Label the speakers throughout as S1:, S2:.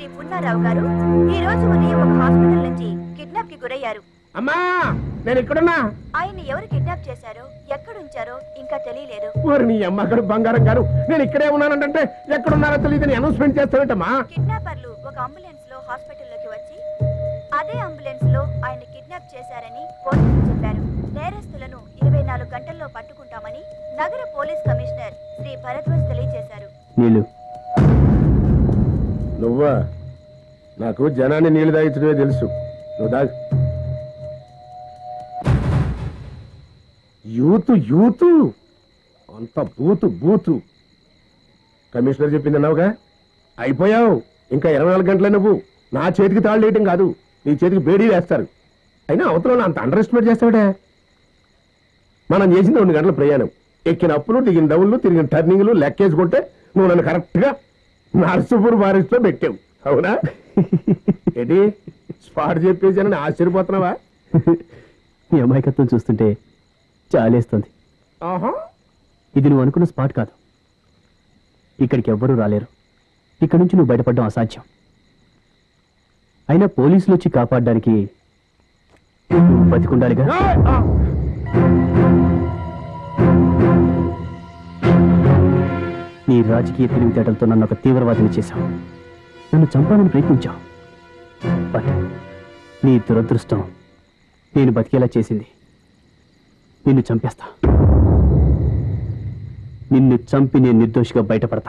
S1: శ్రీ పున్నారావు గారు ఈ రోజు ఉదయం ఒక హాస్పిటల్ నుంచి కిడ్నాప్ కి గురయ్యారు
S2: అమ్మా నేను ఇక్కడున్నా
S1: ఆయన్ని ఎవరు కిడ్నాప్ చేశారో ఎక్కడుంచారో ఇంకా తెలియలేదు
S2: ఓరి నీ అమ్మ అక్కడ బంగారం గారు నేను ఇక్కడే ఉన్నానంటే ఎక్కడున్నారో తెలియదని అనౌన్స్మెంట్ చేస్తావేంటమ్మా
S1: కిడ్నాపర్లు ఒక అంబులెన్స్ లో హాస్పిటల్లోకి వచ్చి అదే అంబులెన్స్ లో ఆయన కిడ్నాప్ చేశారని పోలీసులు చెప్పారు నేరస్తులను ఇరవై నాలుగు గంటల్లో పట్టుకుంటామని నగర పోలీస్ కమిషనర్ శ్రీ భరద్వాజ్ తెలియజేశారు
S3: నీళ్ళు
S2: నువ్వా నాకు జనాన్ని నీళ్లు తాగించడమే తెలుసు నువ్వు దాగు యూత్ యూత్ అంత బూతు బూతు కమిషనర్ చెప్పింది అన్నావుగా అయిపోయావు ఇంకా ఇరవై నాలుగు గంటలే నువ్వు నా చేతికి తాళ్ళు వేయటం కాదు నీ చేతికి బేడీ వేస్తారు అయినా అవతల అంత అండర్ ఎస్టిమేట్ చేస్తావుడే మనం చేసింది రెండు గంటల ప్రయాణం ఎక్కిన అప్పులు దిగిన డౌన్లు తిరిగిన టర్నింగ్లు లెక్కేసుకుంటే నువ్వు నన్ను కరెక్ట్ గా నర్సుపూర్ ఫారెస్ట్ లో పెట్టావు అవునా ఏంటి స్పాట్ చెప్పేసానని ఆశ్చర్యపోతున్నావా
S3: ఈ అమాయకత్వం చూస్తుంటే చాలేస్తుంది
S2: ఆహా
S3: ఇది నువ్వు అనుకున్న స్పాట్ కాదు ఇక్కడికి ఎవ్వరూ రాలేరు ఇక్కడి నుంచి నువ్వు బయటపడడం అసాధ్యం అయినా పోలీసులు వచ్చి కాపాడడానికి నువ్వు బతికుండాలిగా
S2: ఏయ్! ఆ!
S3: నీ రాజకీయ తెలివితేటలతో నన్ను ఒక తీవ్రవాదిని చేశావు నన్ను చంపాలని ప్రయత్నించావు బట్ నీ దురదృష్టం నేను బతికేలా చేసింది నిన్ను చంపేస్తా నిన్ను చంపి నేను నిర్దోషిగా బయటపడతా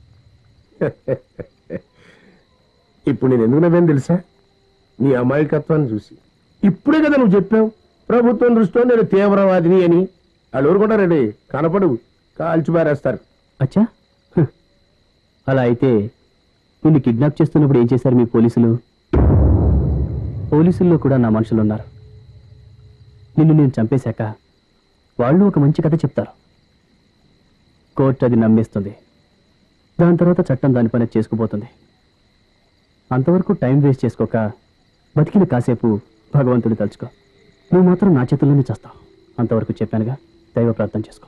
S2: ఇప్పుడు నేను ఎందుకు నవ్వాను తెలుసా నీ అమాయకత్వాన్ని చూసి ఇప్పుడే కదా నువ్వు చెప్పావు ప్రభుత్వం దృష్టిలో నేను తీవ్రవాదిని అని వాళ్ళు ఊరుకుంటారండి కనపడు కాల్చి పారేస్తారు
S3: అచ్చా హ్. అలా అయితే నిన్ను కిడ్నాప్ చేస్తున్నప్పుడు ఏం చేశారు మీ పోలీసులు పోలీసుల్లో కూడా నా మనుషులు ఉన్నారు నిన్ను నేను చంపేశాక వాళ్ళు ఒక మంచి కథ చెప్తారు కోర్టు అది నమ్మేస్తుంది దాని తర్వాత చట్టం దాని పని చేసుకుపోతుంది అంతవరకు టైం వేస్ట్ చేసుకోక బతికిన కాసేపు భగవంతుని తలుచుకో నువ్వు మాత్రం నా చేతుల్లోనే చేస్తావు అంతవరకు చెప్పానుగా దైవ ప్రార్థన చేసుకో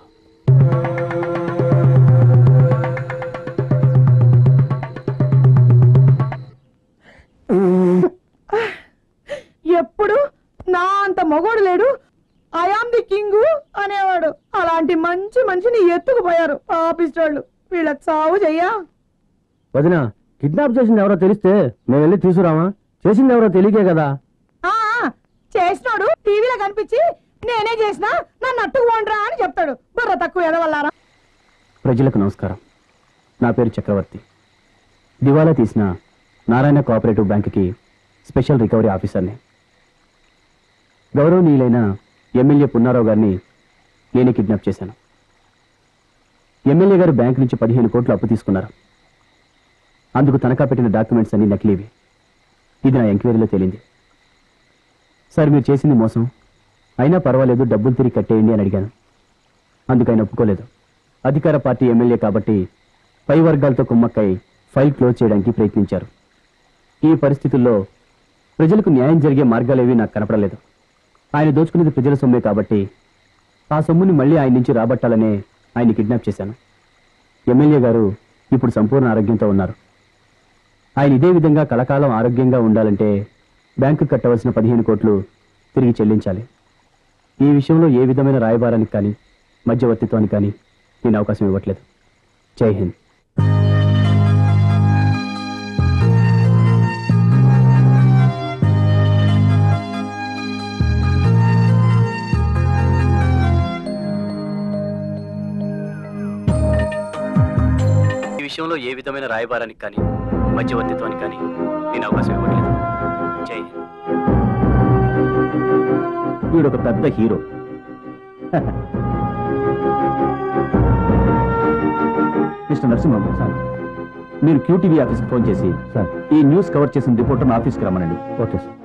S4: ఎప్పుడు నా అంత మగోడు లేడు ఐఆమ్ ది కింగ్ అనేవాడు అలాంటి మంచి మనిషిని ఎత్తుకుపోయారు ఆఫీస్ వాళ్ళు వీళ్ళ చావు చెయ్యా
S3: వదిన కిడ్నాప్ చేసింది ఎవరో తెలిస్తే మేము వెళ్ళి తీసుకురామా చేసింది ఎవరో తెలియకే కదా
S4: ఆ ఆ, చేసినాడు టీవీలో కనిపించి నేనే చేసినా నన్ను అట్టుకుపోండ్రా అని చెప్తాడు బుర్ర తక్కువ ఎదవల్లారా
S3: ప్రజలకు నమస్కారం నా పేరు చక్రవర్తి దివాలా తీసిన నారాయణ కోఆపరేటివ్ బ్యాంకుకి స్పెషల్ రికవరీ ఆఫీసర్ని గౌరవనీయులైన ఎమ్మెల్యే పున్నారావు గారిని నేనే కిడ్నాప్ చేశాను ఎమ్మెల్యే గారు బ్యాంక్ నుంచి పదిహేను కోట్లు అప్పు తీసుకున్నారు అందుకు తనఖా పెట్టిన డాక్యుమెంట్స్ అన్ని నకిలీవి ఇది నా ఎంక్వైరీలో తేలింది సార్ మీరు చేసింది మోసం అయినా పర్వాలేదు డబ్బులు తిరిగి కట్టేయండి అని అడిగాను అందుకు ఆయన ఒప్పుకోలేదు అధికార పార్టీ ఎమ్మెల్యే కాబట్టి పై వర్గాలతో కుమ్మక్కై ఫైల్ క్లోజ్ చేయడానికి ప్రయత్నించారు ఈ పరిస్థితుల్లో ప్రజలకు న్యాయం జరిగే మార్గాలేవి నాకు కనపడలేదు ఆయన దోచుకునేది ప్రజల సొమ్మే కాబట్టి ఆ సొమ్ముని మళ్ళీ ఆయన నుంచి రాబట్టాలనే ఆయన్ని కిడ్నాప్ చేశాను ఎమ్మెల్యే గారు ఇప్పుడు సంపూర్ణ ఆరోగ్యంతో ఉన్నారు ఆయన ఇదే విధంగా కలకాలం ఆరోగ్యంగా ఉండాలంటే బ్యాంకు కట్టవలసిన పదిహేను కోట్లు తిరిగి చెల్లించాలి ఈ విషయంలో ఏ విధమైన రాయబారానికి కానీ మధ్యవర్తిత్వానికి కానీ నేను అవకాశం ఇవ్వట్లేదు జై హింద్ ఈ విషయంలో ఏ విధమైన రాయబారానికి కానీ మధ్యవర్తిత్వానికి కానీ నేను అవకాశం ఇవ్వట్లేదు జై హింద్ వీడు ఒక పెద్ద హీరో మిస్టర్ నరసింహం సార్ మీరు క్యూటీవీ ఆఫీస్కి ఫోన్ చేసి సార్ ఈ న్యూస్ కవర్ చేసిన రిపోర్టర్ ఆఫీస్కి రమ్మనండి ఓకే సార్